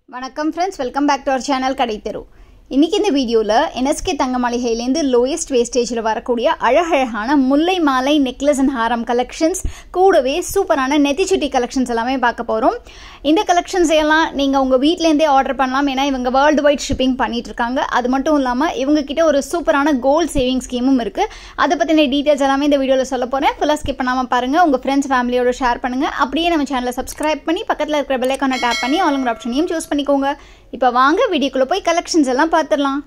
வணக்கம் friends welcome back to our channel Kadaitheru இன்னைக்கு இந்த வீடியோவில் என்எஸ்கே தங்க மாளிகையிலேருந்து லோயஸ்ட் வேஸ்டேஜில் வரக்கூடிய அழகழகான முல்லை மாலை நெக்லஸ் அண்ட் ஹாரம் கலெக்ஷன்ஸ் கூடவே சூப்பரான நெத்திச்சுட்டி கலெக்ஷன்ஸ் எல்லாமே பார்க்க போகிறோம் இந்த கலெக்ஷன்ஸ் எல்லாம் நீங்கள் உங்கள் வீட்டிலேருந்தே ஆர்டர் பண்ணலாம் ஏன்னா இவங்க வேர்ல்டு வைட் ஷிப்பிங் பண்ணிட்டு இருக்காங்க அது மட்டும் இல்லாமல் இவங்க கிட்ட ஒரு சூப்பரான கோல்ட் சேவிங் ஸ்கீமும் இருக்குது அதை பற்றின டீட்டெயில்ஸ் எல்லாமே இந்த வீடியோவில் சொல்ல போகிறேன் ஃபுல்லாக ஸ்கிப் பண்ணாமல் பாருங்கள் உங்கள் ஃப்ரெண்ட்ஸ் ஃபேமிலியோட ஷேர் பண்ணுங்கள் அப்படியே நம்ம சேனலை சப்ஸ்கிரைப் பண்ணி பக்கத்தில் இருக்கிற பெல்லைக்கான டேப் பண்ணி ஆளுங்கிற ஆப்ஷனையும் சூஸ் பண்ணிக்கோங்க இப்போ வாங்க வீடியோக்குள்ளே போய் கலெக்ஷன்ஸ் எல்லாம் பார்த்துடலாம்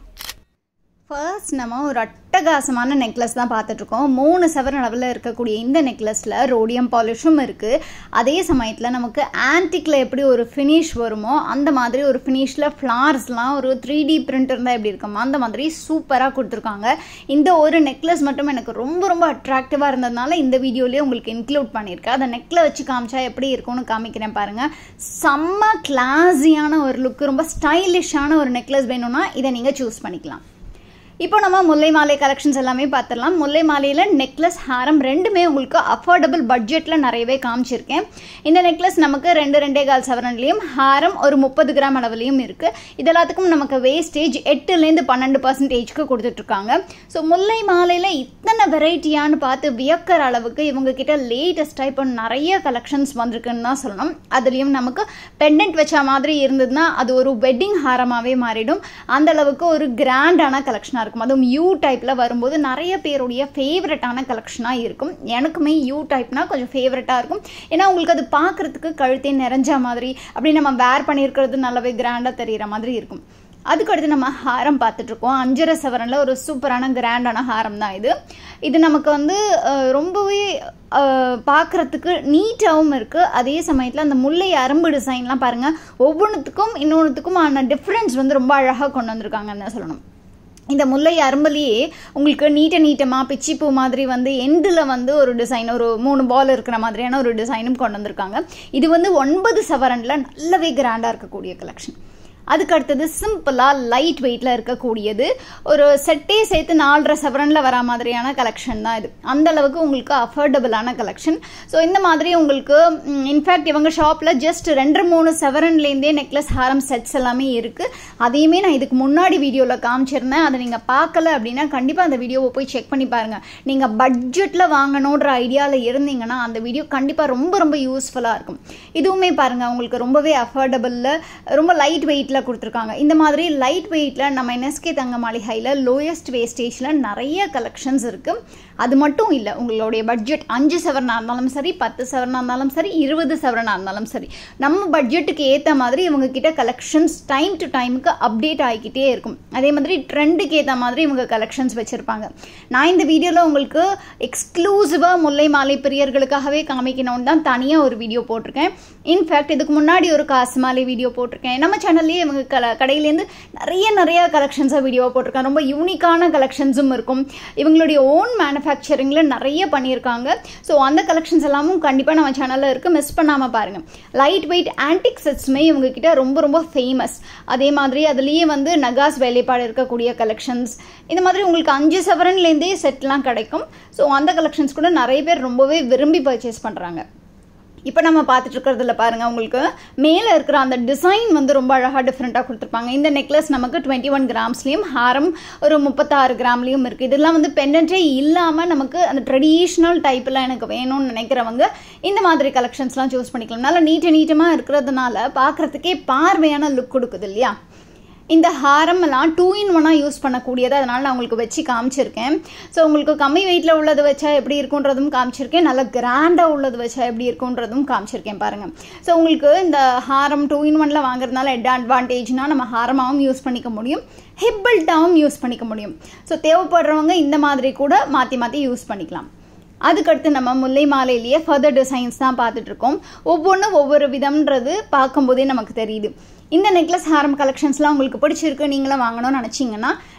ஃபர்ஸ்ட் நம்ம ஒரு அட்டகாசமான நெக்லஸ் தான் பார்த்துட்ருக்கோம் மூணு செவன் அளவில் இருக்கக்கூடிய இந்த நெக்லஸில் ரோடியம் பாலிஷும் இருக்குது அதே சமயத்தில் நமக்கு ஆன்டிக்கில் எப்படி ஒரு ஃபினிஷ் வருமோ அந்த மாதிரி ஒரு ஃபினிஷில் ஃப்ளார்ஸ்லாம் ஒரு த்ரீ டி பிரிண்ட் இருந்தால் எப்படி இருக்குமோ அந்த மாதிரி சூப்பராக கொடுத்துருக்காங்க இந்த ஒரு நெக்லஸ் மட்டும் எனக்கு ரொம்ப ரொம்ப அட்ராக்டிவாக இருந்ததுனால இந்த வீடியோலேயே உங்களுக்கு இன்க்ளூட் பண்ணியிருக்கேன் அதை நெக்கில் வச்சு காமிச்சா எப்படி இருக்கும்னு காமிக்கிறேன் பாருங்கள் செம்ம கிளாஸியான ஒரு லுக்கு ரொம்ப ஸ்டைலிஷான ஒரு நெக்லஸ் வேணும்னா இதை நீங்கள் சூஸ் பண்ணிக்கலாம் இப்போ நம்ம முல்லை மாலை கலெக்ஷன்ஸ் எல்லாமே பார்த்துடலாம் முல்லை மாலையில் நெக்லஸ் ஹாரம் ரெண்டுமே உங்களுக்கு அஃபோர்டபுள் பட்ஜெட்டில் நிறையவே காமிச்சிருக்கேன் இந்த நெக்லஸ் நமக்கு ரெண்டு ரெண்டே கால் சவரன்லேயும் ஹாரம் ஒரு முப்பது கிராம் அளவுலையும் இருக்குது இது எல்லாத்துக்கும் நமக்கு வேஸ்டேஜ் எட்டுலேருந்து பன்னெண்டு பர்சன்டேஜ்க்கு கொடுத்துட்ருக்காங்க ஸோ முல்லை மாலையில் இத்தனை வெரைட்டியான்னு பார்த்து வியக்கிற அளவுக்கு இவங்க கிட்ட லேட்டஸ்ட்டாக இப்போ நிறைய கலெக்ஷன்ஸ் வந்திருக்குன்னு தான் சொல்லணும் அதுலேயும் நமக்கு பெண்டன்ட் வச்ச மாதிரி இருந்ததுன்னா அது ஒரு வெட்டிங் ஹாரமாகவே மாறிடும் அந்த அளவுக்கு ஒரு கிராண்டான கலெக்ஷனாக இருக்கும் இருக்கும் அதுவும் யூ டைப்பில் வரும்போது நிறைய பேருடைய ஃபேவரட்டான கலெக்ஷனாக இருக்கும் எனக்குமே யூ டைப்னா கொஞ்சம் ஃபேவரட்டாக இருக்கும் ஏன்னா உங்களுக்கு அது பார்க்குறதுக்கு கழுத்தே நிறைஞ்ச மாதிரி அப்படி நம்ம வேர் பண்ணியிருக்கிறது நல்லாவே கிராண்டாக தெரிகிற மாதிரி இருக்கும் அதுக்கடுத்து நம்ம ஹாரம் பார்த்துட்ருக்கோம் அஞ்சரை சவரனில் ஒரு சூப்பரான கிராண்டான ஹாரம் தான் இது இது நமக்கு வந்து ரொம்பவே பார்க்குறதுக்கு நீட்டாகவும் இருக்குது அதே சமயத்தில் அந்த முல்லை அரும்பு டிசைன்லாம் பாருங்கள் ஒவ்வொன்றுத்துக்கும் இன்னொன்றுத்துக்கும் ஆன டிஃப்ரென்ஸ் வந்து ரொம்ப அழகாக கொண்டு வந்திருக்காங்கன்னு தான் சொல்லணும் இந்த முல்லை அரும்புலேயே உங்களுக்கு நீட்ட நீட்டமாக பிச்சிப்பூ மாதிரி வந்து எண்டில் வந்து ஒரு டிசைன் ஒரு மூணு பால் இருக்கிற மாதிரியான ஒரு டிசைனும் கொண்டு வந்திருக்காங்க இது வந்து ஒன்பது சவரனில் நல்லாவே கிராண்டாக இருக்கக்கூடிய கலெக்ஷன் அதுக்கு அடுத்தது சிம்பிளாக லைட் வெயிட்டில் இருக்கக்கூடியது ஒரு செட்டே சேர்த்து நாலரை செவரனில் வர மாதிரியான கலெக்ஷன் தான் இது அந்த அளவுக்கு உங்களுக்கு அஃபோர்டபுளான கலெக்ஷன் ஸோ இந்த மாதிரி உங்களுக்கு இன்ஃபேக்ட் இவங்க ஷாப்பில் ஜஸ்ட் ரெண்டு மூணு செவரன்லேருந்தே நெக்லஸ் ஹாரம் செட்ஸ் எல்லாமே இருக்குது அதையுமே நான் இதுக்கு முன்னாடி வீடியோவில் காமிச்சிருந்தேன் அதை நீங்கள் பார்க்கல அப்படின்னா கண்டிப்பாக அந்த வீடியோவை போய் செக் பண்ணி பாருங்கள் நீங்கள் பட்ஜெட்டில் வாங்கணுன்ற ஐடியாவில் இருந்தீங்கன்னா அந்த வீடியோ கண்டிப்பாக ரொம்ப ரொம்ப யூஸ்ஃபுல்லாக இருக்கும் இதுவுமே பாருங்கள் உங்களுக்கு ரொம்பவே அஃபோர்டபுளில் ரொம்ப லைட் வெயிட் வெயிட்டில் கொடுத்துருக்காங்க இந்த மாதிரி லைட் வெயிட்டில் நம்ம என்எஸ்கே தங்க மாளிகையில் லோயஸ்ட் வேஸ்டேஜில் நிறைய கலெக்ஷன்ஸ் இருக்குது அது மட்டும் இல்லை உங்களுடைய பட்ஜெட் அஞ்சு சவரனாக இருந்தாலும் சரி பத்து சவரனாக இருந்தாலும் சரி இருபது சவரனாக இருந்தாலும் சரி நம்ம பட்ஜெட்டுக்கு ஏற்ற மாதிரி இவங்க கிட்ட கலெக்ஷன்ஸ் டைம் டு டைமுக்கு அப்டேட் ஆகிக்கிட்டே இருக்கும் அதே மாதிரி ட்ரெண்டுக்கு ஏற்ற மாதிரி இவங்க கலெக்ஷன்ஸ் வச்சுருப்பாங்க நான் இந்த வீடியோவில் உங்களுக்கு எக்ஸ்க்ளூசிவாக முல்லை மாலை பிரியர்களுக்காகவே காமிக்கணும்னு தான் தனியாக ஒரு வீடியோ போட்டிருக்கேன் இன்ஃபேக்ட் இதுக்கு முன்னாடி ஒரு காசு மாலை வீடியோ போட்டிருக்கேன் நம்ம சேனல்லேயே இவங்க கல கடையிலேருந்து நிறைய நிறைய கலெக்ஷன்ஸாக வீடியோ போட்டிருக்கேன் ரொம்ப யூனிக்கான கலெக்ஷன்ஸும் இருக்கும் இவங்களுடைய ஓன் மேனுஃபேக்சரிங்கில் நிறைய பண்ணியிருக்காங்க ஸோ அந்த கலெக்ஷன்ஸ் எல்லாமும் கண்டிப்பாக நம்ம சேனலில் இருக்குது மிஸ் பண்ணாமல் பாருங்கள் லைட் வெயிட் ஆன்டிக் செட்ஸுமே இவங்க கிட்ட ரொம்ப ரொம்ப ஃபேமஸ் அதே மாதிரி அதுலேயே வந்து நகாஸ் வேலைப்பாடு இருக்கக்கூடிய கலெக்ஷன்ஸ் இந்த மாதிரி உங்களுக்கு அஞ்சு சவரன்லேருந்தே செட்லாம் கிடைக்கும் ஸோ அந்த கலெக்ஷன்ஸ் கூட நிறைய பேர் ரொம்பவே விரும்பி பர்ச்சேஸ் பண்ணுறாங்க இப்போ நம்ம பார்த்துட்டு இருக்கிறதுல பாருங்கள் உங்களுக்கு மேலே இருக்கிற அந்த டிசைன் வந்து ரொம்ப அழகாக டிஃப்ரெண்ட்டாக கொடுத்துருப்பாங்க இந்த நெக்லஸ் நமக்கு டுவெண்ட்டி ஒன் கிராம்ஸ்லேயும் ஹாரம் ஒரு முப்பத்தாறு கிராம்லேயும் இருக்குது இதெல்லாம் வந்து பெண்டன்ட்டே இல்லாமல் நமக்கு அந்த ட்ரெடிஷ்னல் டைப்பில் எனக்கு வேணும்னு நினைக்கிறவங்க இந்த மாதிரி கலெக்ஷன்ஸ்லாம் சூஸ் பண்ணிக்கலாம் நல்லா நீட்ட நீட்டமாக இருக்கிறதுனால பார்க்குறதுக்கே பார்வையான லுக் கொடுக்குது இல்லையா இந்த ஹாரம் எல்லாம் டூ இன் ஒன்னாக யூஸ் பண்ணக்கூடியது அதனால் நான் உங்களுக்கு வச்சு காமிச்சிருக்கேன் ஸோ உங்களுக்கு கம்மி வெயிட்டில் உள்ளது வச்சா எப்படி இருக்குன்றதும் காமிச்சிருக்கேன் நல்லா கிராண்டாக உள்ளது வச்சா எப்படி இருக்குன்றதும் காமிச்சிருக்கேன் பாருங்கள் ஸோ உங்களுக்கு இந்த ஹாரம் டூ இன் ஒனில் வாங்குறதுனால எட் அட்வான்டேஜ்னால் நம்ம ஹாரமாகவும் யூஸ் பண்ணிக்க முடியும் ஹிப்பிள்டாகவும் யூஸ் பண்ணிக்க முடியும் ஸோ தேவைப்படுறவங்க இந்த மாதிரி கூட மாற்றி மாற்றி யூஸ் பண்ணிக்கலாம் அதுக்கடுத்து நம்ம முல்லை மாலையிலேயே ஃபர்தர் டிசைன்ஸ் தான் பார்த்துட்ருக்கோம் ஒவ்வொன்றும் ஒவ்வொரு விதம்ன்றது பார்க்கும்போதே நமக்கு தெரியுது இந்த நெக்லஸ் ஹாரம் கலெக்ஷன்ஸ்லாம் உங்களுக்கு பிடிச்சிருக்கு நீங்களும் வாங்கணும்னு நினச்சிங்கன்னா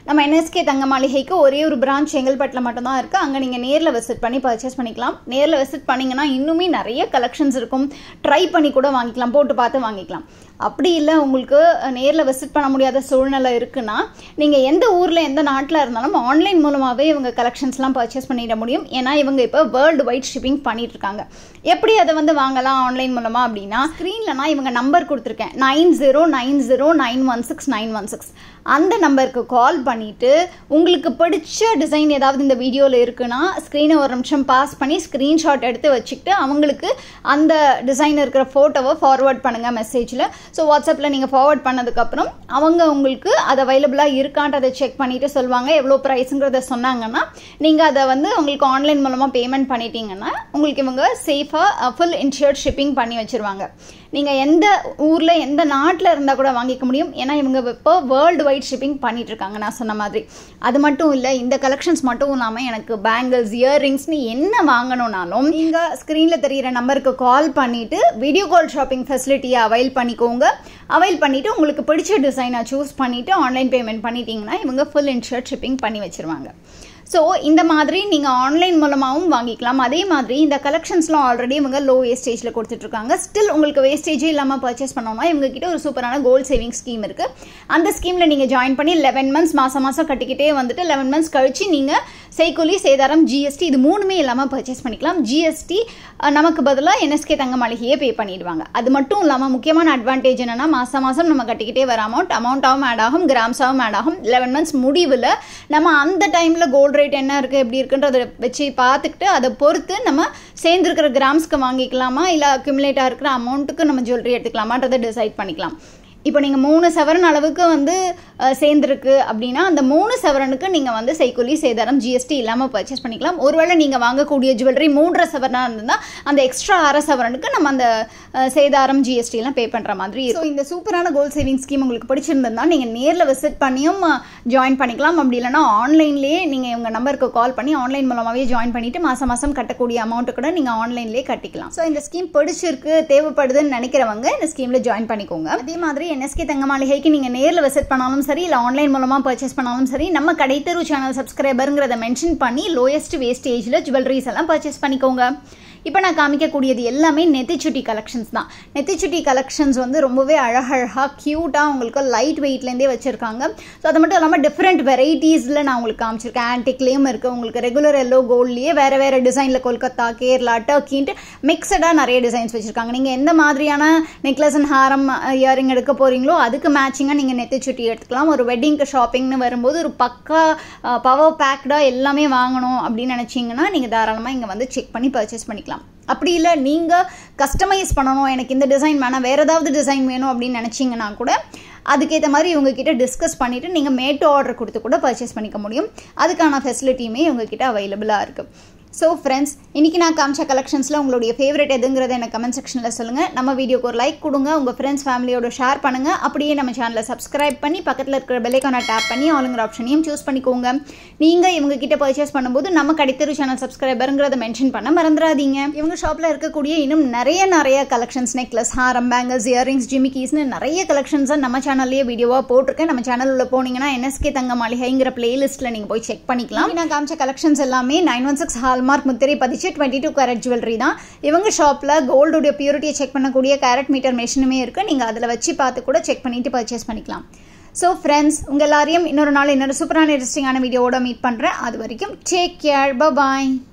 நம்ம என்எஸ்கே தங்க மாளிகைக்கு ஒரே ஒரு பிரான்ச் செங்கல்பட்டில் மட்டும்தான் இருக்குது அங்கே நீங்கள் நேரில் விசிட் பண்ணி பர்ச்சேஸ் பண்ணிக்கலாம் நேரில் விசிட் பண்ணிங்கன்னா இன்னுமே நிறைய கலெக்ஷன்ஸ் இருக்கும் ட்ரை பண்ணி கூட வாங்கிக்கலாம் போட்டு பார்த்து வாங்கிக்கலாம் அப்படி இல்லை உங்களுக்கு நேரில் விசிட் பண்ண முடியாத சூழ்நிலை இருக்குன்னா நீங்கள் எந்த ஊரில் எந்த நாட்டில் இருந்தாலும் ஆன்லைன் மூலமாகவே இவங்க கலெக்ஷன்ஸ்லாம் பர்ச்சேஸ் பண்ணிட முடியும் ஏன்னா இவங்க இப்போ வேர்ல்டு வைட் ஷிப்பிங் பண்ணிட்டு இருக்காங்க எப்படி அதை வந்து வாங்கலாம் ஆன்லைன் மூலமாக அப்படின்னா ஸ்க்ரீனில் நான் இவங்க நம்பர் கொடுத்துருக்கேன் nine zero nine zero nine one six nine one six அந்த நம்பருக்கு கால் பண்ணிவிட்டு உங்களுக்கு பிடிச்ச டிசைன் ஏதாவது இந்த வீடியோவில் இருக்குன்னா ஸ்க்ரீனை ஒரு நிமிஷம் பாஸ் பண்ணி ஸ்க்ரீன்ஷாட் எடுத்து வச்சுக்கிட்டு அவங்களுக்கு அந்த டிசைன் இருக்கிற ஃபோட்டோவை ஃபார்வர்ட் பண்ணுங்கள் மெசேஜில் ஸோ வாட்ஸ்அப்பில் நீங்கள் ஃபார்வர்ட் பண்ணதுக்கப்புறம் அவங்க உங்களுக்கு அது அவைலபிளாக இருக்கான்றதை செக் பண்ணிவிட்டு சொல்லுவாங்க எவ்வளோ ப்ரைஸுங்கிறத சொன்னாங்கன்னா நீங்கள் அதை வந்து உங்களுக்கு ஆன்லைன் மூலமாக பேமெண்ட் பண்ணிட்டீங்கன்னா உங்களுக்கு இவங்க சேஃபாக ஃபுல் இன்ஷூர்ட் ஷிப்பிங் பண்ணி வச்சுருவாங்க நீங்கள் எந்த ஊரில் எந்த நாட்டில் இருந்தால் கூட வாங்கிக்க முடியும் ஏன்னா இவங்க இப்போ வேர்ல்டு வைட் ஷிப்பிங் பண்ணிட்டு இருக்காங்க நான் சொன்ன மாதிரி அது மட்டும் இல்லை இந்த கலெக்ஷன்ஸ் மட்டும் இல்லாமல் எனக்கு பேங்கிள்ஸ் இயர்ரிங்ஸ்னு என்ன வாங்கணும்னாலும் நீங்கள் ஸ்க்ரீனில் தெரிகிற நம்பருக்கு கால் பண்ணிவிட்டு வீடியோ கால் ஷாப்பிங் ஃபெசிலிட்டியை அவைல் பண்ணிக்கோங்க அவைல் பண்ணிவிட்டு உங்களுக்கு பிடிச்ச டிசைனை சூஸ் பண்ணிவிட்டு ஆன்லைன் பேமெண்ட் பண்ணிட்டீங்கன்னா இவங்க ஃபுல் இன்ஷூர்ட் ஷிப்பிங் பண்ணி வச்சுருவாங்க ஸோ இந்த மாதிரி நீங்கள் ஆன்லைன் மூலமாகவும் வாங்கிக்கலாம் அதே மாதிரி இந்த கலெக்ஷன்ஸ்லாம் ஆல்ரெடி இவங்க லோ வேஸ்டேஜில் கொடுத்துட்ருக்காங்க ஸ்டில் உங்களுக்கு வேஸ்டேஜே இல்லாமல் பர்ச்சேஸ் பண்ணோம்னா இவங்க கிட்ட ஒரு சூப்பரான கோல்ட் சேவிங் ஸ்கீம் இருக்குது அந்த ஸ்கீமில் நீங்கள் ஜாயின் பண்ணி லெவன் மந்த்ஸ் மாதம் மாதம் கட்டிக்கிட்டே வந்துட்டு லெவன் மந்த்ஸ் கழிச்சு நீங்கள் செய்கூலி சேதாரம் ஜிஎஸ்டி இது மூணுமே இல்லாமல் பர்ச்சேஸ் பண்ணிக்கலாம் ஜிஎஸ்டி நமக்கு பதிலாக என்எஸ்கே தங்க மாளிகையே பே பண்ணிடுவாங்க அது மட்டும் இல்லாமல் முக்கியமான அட்வான்டேஜ் என்னன்னா மாதம் மாதம் நம்ம கட்டிக்கிட்டே வர அமௌண்ட் அமௌண்ட்டாகவும் ஆட் ஆகும் கிராம்ஸாகவும் ஆட் ஆகும் லெவன் மந்த்ஸ் முடிவில் நம்ம அந்த டைமில் கோல்டு ரேட் என்ன இருக்குது எப்படி இருக்குன்றத வச்சு பார்த்துக்கிட்டு அதை பொறுத்து நம்ம சேர்ந்துருக்கிற கிராம்ஸ்க்கு வாங்கிக்கலாமா இல்லை அக்யூமுலேட்டாக இருக்கிற அமௌண்ட்டுக்கு நம்ம ஜுவல்லரி எடுத்துக்கலாமான்றதை டிசைட் பண்ணிக்கலாம் இப்போ நீங்கள் மூணு சவரன் அளவுக்கு வந்து சேர்ந்துருக்கு அப்படின்னா அந்த மூணு சவரனுக்கு நீங்கள் வந்து செய்கூலி சேதாரம் ஜிஎஸ்டி இல்லாமல் பர்ச்சேஸ் பண்ணிக்கலாம் ஒருவேளை நீங்கள் வாங்கக்கூடிய ஜுவல்லரி மூன்றரை சவரனாக இருந்தால் அந்த எக்ஸ்ட்ரா அரை சவரனுக்கு நம்ம அந்த சேதாரம் ஜிஎஸ்டி எல்லாம் பே பண்ணுற மாதிரி ஸோ இந்த சூப்பரான கோல்ட் சேவிங் ஸ்கீம் உங்களுக்கு பிடிச்சிருந்தா நீங்கள் நேரில் விசிட் பண்ணியும் ஜாயின் பண்ணிக்கலாம் அப்படி இல்லைனா ஆன்லைன்லேயே நீங்கள் இவங்க நம்பருக்கு கால் பண்ணி ஆன்லைன் மூலமாகவே ஜாயின் பண்ணிவிட்டு மாதம் மாதம் கட்டக்கூடிய அமௌண்ட்டு கூட நீங்கள் ஆன்லைன்லேயே கட்டிக்கலாம் ஸோ இந்த ஸ்கீம் பிடிச்சிருக்கு தேவைப்படுதுன்னு நினைக்கிறவங்க இந்த ஸ்கீமில் ஜாயின் பண்ணிக்கோங்க அதே மாதிரி என்எஸ்கே தங்க மாளிகைக்கு நீங்கள் நேரில் விசிட் பண்ணாலும் சரி இல்லை ஆன்லைன் மூலமாக பர்ச்சேஸ் பண்ணாலும் சரி நம்ம கடைத்தெரு சேனல் சப்ஸ்கிரைபருங்கிறத மென்ஷன் பண்ணி லோயஸ்ட் வேஸ்டேஜில் ஜுவல்லரிஸ் எல்லாம் பர்ச்சேஸ் பண்ணிக்கோங்க இப்போ நான் காமிக்கக்கூடியது எல்லாமே நெத்திச்சுட்டி கலெக்ஷன்ஸ் தான் நெத்திச்சுட்டி கலெக்ஷன்ஸ் வந்து ரொம்பவே அழகழகாக க்யூட்டாக உங்களுக்கு லைட் வெயிட்லேருந்தே வச்சுருக்காங்க ஸோ அது மட்டும் இல்லாமல் டிஃப்ரெண்ட் வெரைட்டிஸில் நான் உங்களுக்கு காமிச்சிருக்கேன் ஆன்டிக்லேயும் இருக்குது உங்களுக்கு ரெகுலர் எல்லோ கோல்ட்லேயே வேறு வேறு டிசைனில் கொல்கத்தா கேரளா டர்க்கின்ட்டு மிக்சடாக நிறைய டிசைன்ஸ் வச்சுருக்காங்க நீங்கள் எந்த மாதிரியான நெக்லஸ் அண்ட் ஹாரம் இயரிங் எடுக்க போகிறீங்களோ அதுக்கு மேட்சிங்காக நீங்கள் நெத்திச்சுட்டி எடுத்துக்கலாம் ஒரு வெட்டிங்க்கு ஷாப்பிங்னு வரும்போது ஒரு பக்கா பவர் பேக்டாக எல்லாமே வாங்கணும் அப்படின்னு நினச்சிங்கன்னா நீங்கள் தாராளமாக இங்கே வந்து செக் பண்ணி பர்ச்சேஸ் பண்ணிக்கலாம் அப்படி இல்லை நீங்கள் கஸ்டமைஸ் பண்ணணும் எனக்கு இந்த டிசைன் வேணாம் வேறு ஏதாவது டிசைன் வேணும் அப்படின்னு நினச்சிங்கன்னா கூட அதுக்கேற்ற மாதிரி இவங்ககிட்ட டிஸ்கஸ் பண்ணிவிட்டு நீங்கள் மேட்டு ஆர்டர் கொடுத்து கூட பர்ச்சேஸ் பண்ணிக்க முடியும் அதுக்கான ஃபெசிலிட்டியுமே இவங்ககிட்ட அவைலபிளாக இருக்குது ஸோ ஃப்ரெண்ட்ஸ் இன்றைக்கி நான் காமிச்ச கலெக்ஷன்ஸில் உங்களுடைய ஃபேவரட் எதுங்கிறத எனக்கு கமெண்ட் செக்ஷனில் சொல்லுங்கள் நம்ம வீடியோக்கு ஒரு லைக் கொடுங்க உங்கள் ஃப்ரெண்ட்ஸ் ஃபேமிலியோட ஷேர் பண்ணுங்கள் அப்படியே நம்ம சேனலை சப்ஸ்கிரைப் பண்ணி பக்கத்தில் இருக்கிற பெல்லைக்கான டேப் பண்ணி ஆளுங்கிற ஆப்ஷனையும் சூஸ் பண்ணிக்கோங்க நீங்கள் இவங்க கிட்ட பர்ச்சேஸ் பண்ணும்போது நம்ம கடித்தரு சேனல் சப்ஸ்கிரைபருங்கிறத மென்ஷன் பண்ண மறந்துடாதீங்க இவங்க ஷாப்பில் இருக்கக்கூடிய இன்னும் நிறைய நிறைய கலெக்ஷன்ஸ் நெக்லஸ் ஹாரம் பேங்கிள்ஸ் இயரிங்ஸ் ஜிமிக்கீஸ்னு நிறைய கலெக்ஷன்ஸை நம்ம சேனல்லேயே வீடியோவாக போட்டிருக்கேன் நம்ம சேனல் உள்ள போனீங்கன்னா என்எஸ்கே தங்க மாளிகைங்கிற பிளேலிஸ்ட்டில் நீங்கள் போய் செக் பண்ணிக்கலாம் நான் காமிச்ச கலெக்ஷன்ஸ் எல்லாமே நைன் ஒன் சிக்ஸ் ஹால்மார்க் முத்திரை பதிச்சு டுவெண்ட்டி டூ கேரட் ஜுவல்லரி தான் இவங்க ஷாப்பில் கோல்டுடைய பியூரிட்டியை செக் பண்ணக்கூடிய கேரட் மீட்டர் மெஷினுமே இருக்குது நீங்கள் அதில் வச்சு பார்த்து கூட செக் பண்ணிவிட்டு பர்ச்சேஸ் பண்ணிக்கலாம் ஸோ ஃப்ரெண்ட்ஸ் உங்கள் எல்லாரையும் இன்னொரு நாள் இன்னொரு சூப்பரான இன்ட்ரெஸ்டிங்கான வீடியோவோட மீட் பண்ணுறேன் அது வரைக்கும் டேக் கேர் பாய்